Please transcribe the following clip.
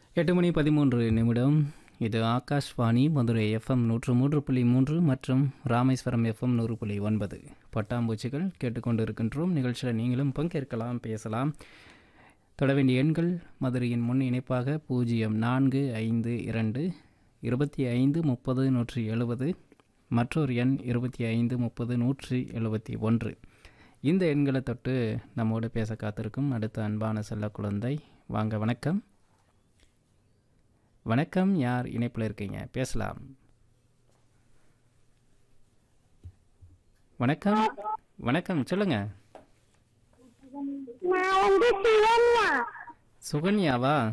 எட்டு மணி பதிமூன்று நிமிடம் இது ஆகாஷ்வாணி மதுரை எஃப்எம் நூற்று மூன்று புள்ளி மூன்று மற்றும் ராமேஸ்வரம் எஃப்எம் நூறு புள்ளி ஒன்பது பட்டாம்பூச்சிகள் கேட்டுக்கொண்டு இருக்கின்றோம் நிகழ்ச்சியில் நீங்களும் பங்கேற்கலாம் பேசலாம் தொட வேண்டிய எண்கள் மதுரையின் முன் இணைப்பாக பூஜ்ஜியம் நான்கு ஐந்து இரண்டு இருபத்தி ஐந்து முப்பது நூற்றி எழுபது மற்றொரு எண் இருபத்தி ஐந்து முப்பது நூற்றி எழுபத்தி ஒன்று இந்த எண்களை தொட்டு நம்மோடு பேச காத்திருக்கும் அடுத்த அன்பான செல்ல குழந்தை வாங்க வணக்கம் வணக்கம் யார் இணைப்பில் இருக்கீங்க பேசலாம் வணக்கம் வணக்கம் சொல்லுங்க நான் வந்து சிவன்யா சுகன்யாவா